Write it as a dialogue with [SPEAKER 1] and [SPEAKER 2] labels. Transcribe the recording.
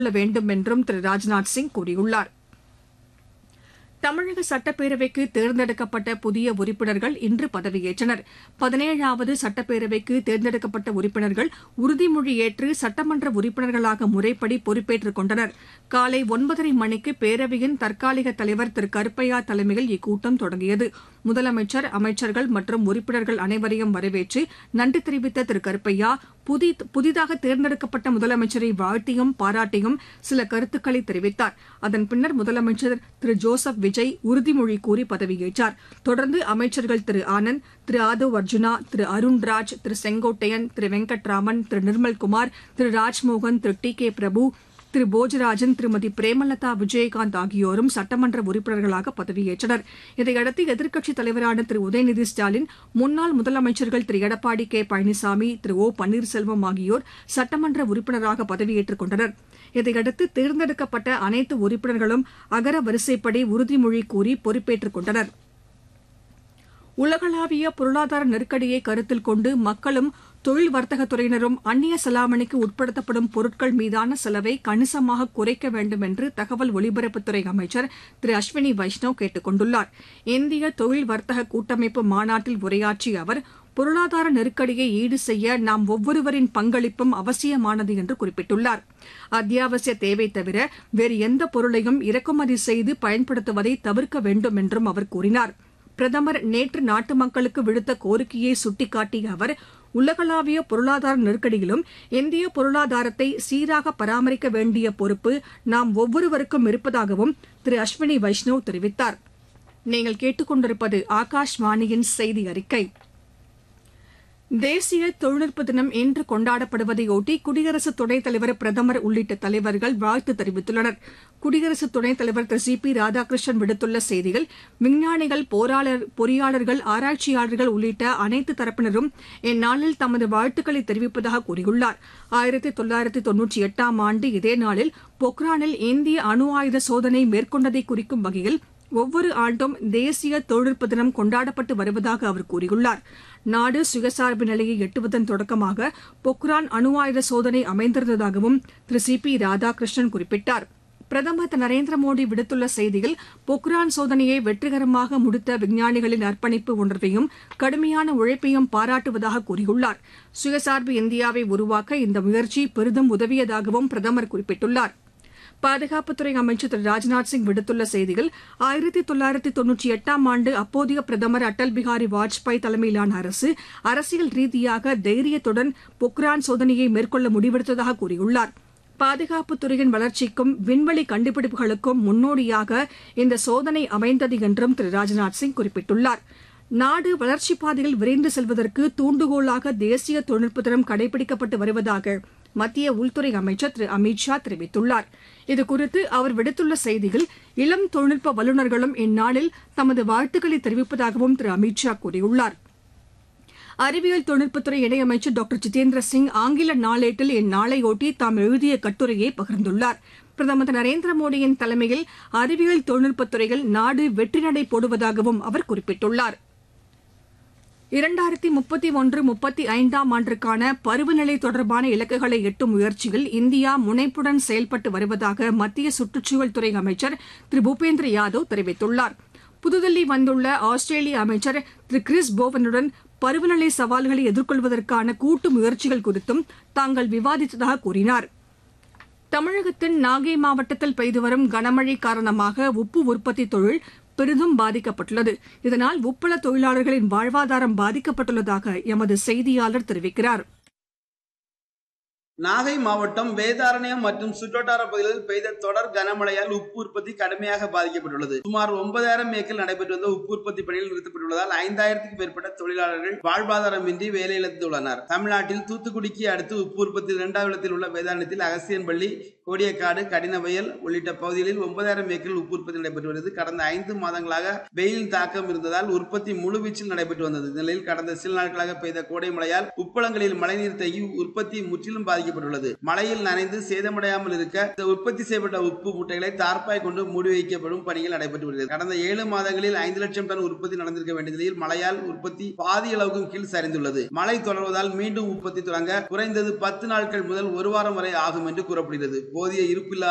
[SPEAKER 1] கொள்ள வேண்டும் என்றும் திரு ராஜ்நாத் சிங் கூறியுள்ளார் தமிழக சட்டப்பேரவைக்கு தேர்ந்தெடுக்கப்பட்ட புதிய உறுப்பினர்கள் இன்று பதவியேற்றனர் பதினேழாவது சட்டப்பேரவைக்கு தேர்ந்தெடுக்கப்பட்ட உறுப்பினர்கள் உறுதிமொழி ஏற்று சட்டமன்ற உறுப்பினர்களாக முறைப்படி பொறுப்பேற்றுக் கொண்டனர் காலை ஒன்பதரை மணிக்கு பேரவையின் தற்காலிக தலைவர் திரு கருப்பையா தலைமையில் இக்கூட்டம் தொடங்கியது முதலமைச்சர் அமைச்சர்கள் மற்றும் உறுப்பினர்கள் அனைவரையும் வரவேற்று நன்றி தெரிவித்த திரு கருப்பையா புதி- புதிதாக தேர்ந்தெடுக்கப்பட்ட முதலமைச்சரை வாழ்த்தியும் பாராட்டியும் சில கருத்துக்களை தெரிவித்தார் அதன் பின்னர் முதலமைச்சர் திரு ஜோசப் விஜய் உறுதிமொழி கூறி பதவியேற்றார் தொடர்ந்து அமைச்சர்கள் திரு ஆனந்த் திரு ஆதவ் அர்ஜுனா திரு அருண்ராஜ் திரு செங்கோட்டையன் திரு வெங்கட்ராமன் திரு நிர்மல்குமார் திரு ராஜ்மோகன் திரு டி கே பிரபு திரு போஜராஜன் திருமதி பிரேமலதா விஜயகாந்த் ஆகியோரும் சட்டமன்ற உறுப்பினர்களாக பதவியேற்றனர் இதையடுத்து எதிர்க்கட்சித் தலைவரான திரு உதயநிதி ஸ்டாலின் முன்னாள் முதலமைச்சர்கள் திரு எடப்பாடி கே பழனிசாமி திரு ஓ பன்னீர்செல்வம் ஆகியோர் சட்டமன்ற உறுப்பினராக பதவியேற்றுக் கொண்டனர் இதையடுத்து தேர்ந்தெடுக்கப்பட்ட அனைத்து உறுப்பினர்களும் அகர வரிசைப்படி உறுதிமொழி கூறி பொறுப்பேற்றுக் கொண்டனர் உலகளாவிய பொருளாதார நெருக்கடியை கருத்தில் கொண்டு மக்களும் தொழில் வர்த்தகத் துறையினரும் அந்நிய செலாவணிக்கு உட்படுத்தப்படும் பொருட்கள் மீதான செலவை கணிசமாக குறைக்க வேண்டும் என்று தகவல் ஒலிபரப்புத்துறை அமைச்சர் திரு அஸ்வினி வைஷ்ணவ் கேட்டுக் கொண்டுள்ளார் இந்திய தொழில் வர்த்தக கூட்டமைப்பு மாநாட்டில் உரையாற்றிய அவர் பொருளாதார நெருக்கடியை ஈடு செய்ய நாம் ஒவ்வொருவரின் பங்களிப்பும் அவசியமானது என்று குறிப்பிட்டுள்ளார் அத்தியாவசிய தேவை தவிர வேறு எந்த பொருளையும் இறக்குமதி செய்து பயன்படுத்துவதை தவிர்க்க வேண்டும் என்றும் அவர் கூறினார் பிரதமர் நேற்று நாட்டு மக்களுக்கு விடுத்த கோரிக்கையை சுட்டிக்காட்டிய அவர் உலகளாவிய பொருளாதார நெருக்கடியிலும் இந்திய பொருளாதாரத்தை சீராக பராமரிக்க வேண்டிய பொறுப்பு நாம் ஒவ்வொருவருக்கும் இருப்பதாகவும் திரு அஸ்வினி வைஷ்ணவ் தெரிவித்தார் நீங்கள் கேட்டுக்கொண்டிருப்பது ஆகாஷ்வாணியின் செய்தி அறிக்கை தேசிய தொழில்நுட்ப தினம் இன்று கொண்டாடப்படுவதையொட்டி குடியரசு துணைத் தலைவர் பிரதமர் உள்ளிட்ட தலைவர்கள் வாழ்த்து தெரிவித்துள்ளனர் குடியரசு துணைத் தலைவர் திரு சி பி ராதாகிருஷ்ணன் விடுத்துள்ள செய்தியில் விஞ்ஞானிகள் போராளர் பொறியாளர்கள் ஆராய்ச்சியாளர்கள் உள்ளிட்ட அனைத்து தரப்பினரும் இந்நாளில் தமது வாழ்த்துக்களை தெரிவிப்பதாக கூறியுள்ளார் ஆயிரத்தி தொள்ளாயிரத்தி தொன்னூற்றி எட்டாம் ஆண்டு இதே நாளில் பொக்ரானில் இந்திய அணு ஆயுத சோதனை மேற்கொண்டதை குறிக்கும் வகையில் ஒவ்வொரு ஆண்டும் தேசிய தொழில்நுட்ப தினம் கொண்டாடப்பட்டு வருவதாக அவர் கூறியுள்ளார் நாடு சுயசார்பு நிலையை எட்டுவதன் தொடக்கமாக பொக்ரான் அணு ஆயுத சோதனை அமைந்திருந்ததாகவும் திரு சி பி ராதாகிருஷ்ணன் குறிப்பிட்டார் பிரதமர் திரு நரேந்திர மோடி விடுத்துள்ள செய்தியில் பொக்ரான் சோதனையை வெற்றிகரமாக முடித்த விஞ்ஞானிகளின் அர்ப்பணிப்பு உணர்வையும் கடுமையான உழைப்பையும் பாராட்டுவதாக கூறியுள்ளார் சுயசார்பு இந்தியாவை உருவாக்க இந்த முயற்சி பெரிதும் உதவியதாகவும் பிரதமர் குறிப்பிட்டுள்ளார் பாதுகாப்புத்துறை அமைச்சர் திரு ராஜ்நாத் சிங் விடுத்துள்ள செய்தியில் ஆயிரத்தி தொள்ளாயிரத்தி தொன்னூற்றி எட்டாம் ஆண்டு அப்போதைய பிரதமர் அடல் பிகாரி வாஜ்பாய் தலைமையிலான அரசு அரசியல் ரீதியாக தைரியத்துடன் பொக்ரான் சோதனையை மேற்கொள்ள முடிவெடுத்ததாக கூறியுள்ளார் பாதுகாப்புத் துறையின் வளர்ச்சிக்கும் விண்வெளி கண்டுபிடிப்புகளுக்கும் முன்னோடியாக இந்த சோதனை அமைந்தது என்றும் திரு ராஜ்நாத் சிங் குறிப்பிட்டுள்ளார் நாடு வளர்ச்சிப் பாதையில் விரைந்து செல்வதற்கு தூண்டுகோலாக தேசிய தொழில்நுட்ப தினம் கடைபிடிக்கப்பட்டு வருவதாக மத்திய உள்துறை அமைச்சர் திரு அமித் ஷா தெரிவித்துள்ளார் இதுகுறித்து அவர் விடுத்துள்ள செய்தியில் இளம் தொழில்நுட்ப வல்லுநர்களும் இந்நாளில் தமது வாழ்த்துக்களை தெரிவிப்பதாகவும் திரு அமித் ஷா கூறியுள்ளார் அறிவியல் தொழில்நுட்பத்துறை இணையமைச்சர் டாக்டர் ஜிதேந்திர சிங் ஆங்கில நாளேட்டில் இந்நாளையொட்டி தாம் எழுதிய கட்டுரையை பகிர்ந்துள்ளார் பிரதமர் திரு நரேந்திர மோடியின் தலைமையில் அறிவியல் தொழில்நுட்பத்துறையில் நாடு வெற்றி நடை போடுவதாகவும் அவர் குறிப்பிட்டுள்ளார் இரண்டாயிரத்தி முப்பத்தி ஒன்று முப்பத்தி ஐந்தாம் ஆண்டிற்கான பருவநிலை தொடர்பான இலக்குகளை எட்டும் முயற்சியில் இந்தியா முனைப்புடன் செயல்பட்டு வருவதாக மத்திய சுற்றுச்சூழல் துறை அமைச்சர் திரு பூபேந்திர யாதவ் தெரிவித்துள்ளார் புதுதில்லி வந்துள்ள ஆஸ்திரேலிய அமைச்சர் திரு கிறிஸ் போவனுடன் பருவநிலை சவால்களை எதிர்கொள்வதற்கான கூட்டு முயற்சிகள் குறித்தும் தாங்கள் விவாதித்ததாக கூறினார் தமிழகத்தின் நாகை மாவட்டத்தில் பெய்து வரும் கனமழை காரணமாக உப்பு உற்பத்தி தொழில் பெரிதும் பாதிக்கப்பட்டுள்ளது இதனால் உப்பள தொழிலாளர்களின் வாழ்வாதாரம் பாதிக்கப்பட்டுள்ளதாக எமது செய்தியாளர் தெரிவிக்கிறார்
[SPEAKER 2] நாகை மாவட்டம் வேதாரண்யம் மற்றும் சுற்றுவட்டார பகுதிகளில் பெய்த தொடர் கனமழையால் உப்பு உற்பத்தி கடுமையாக பாதிக்கப்பட்டுள்ளது சுமார் ஒன்பதாயிரம் ஏக்கர் நடைபெற்று வந்த உப்பு உற்பத்தி பணியில் நிறுத்தப்பட்டுள்ளதால் ஐந்தாயிரத்துக்கும் மேற்பட்ட தொழிலாளர்கள் வாழ்வாதாரமின்றி வேலையிழந்துள்ளனர் தமிழ்நாட்டில் தூத்துக்குடிக்கு அடுத்து உப்பு உற்பத்தி இரண்டாவது இடத்தில் உள்ள வேதாரண்யத்தில் அகசியன்பள்ளி கோடியக்காடு கடினவயல் உள்ளிட்ட பகுதிகளில் ஒன்பதாயிரம் ஏக்கரில் உப்பு உற்பத்தி நடைபெற்று வருகிறது கடந்த ஐந்து மாதங்களாக வெயிலின் தாக்கம் இருந்ததால் உற்பத்தி முழுவீச்சில் நடைபெற்று வந்தது இந்த நிலையில் கடந்த சில நாட்களாக பெய்த கோடை மழையால் உப்பளங்களில் மழைநீர் தேங்கி உற்பத்தி முற்றிலும் பாதிக்கப்பட்டது பாதிக்கப்பட்டுள்ளது மழையில் நனைந்து சேதமடையாமல் இருக்க இந்த உற்பத்தி செய்யப்பட்ட உப்பு மூட்டைகளை தார்ப்பாய் கொண்டு மூடி வைக்கப்படும் பணிகள் நடைபெற்று வருகிறது கடந்த ஏழு மாதங்களில் ஐந்து லட்சம் டன் உற்பத்தி நடந்திருக்க வேண்டிய நிலையில் மழையால் உற்பத்தி பாதி அளவுக்கும் கீழ் சரிந்துள்ளது மழை தொடர்வதால் மீண்டும் உற்பத்தி தொடங்க குறைந்தது பத்து நாட்கள் முதல் ஒரு வாரம் வரை ஆகும் என்று கூறப்படுகிறது போதிய இருப்பில்லா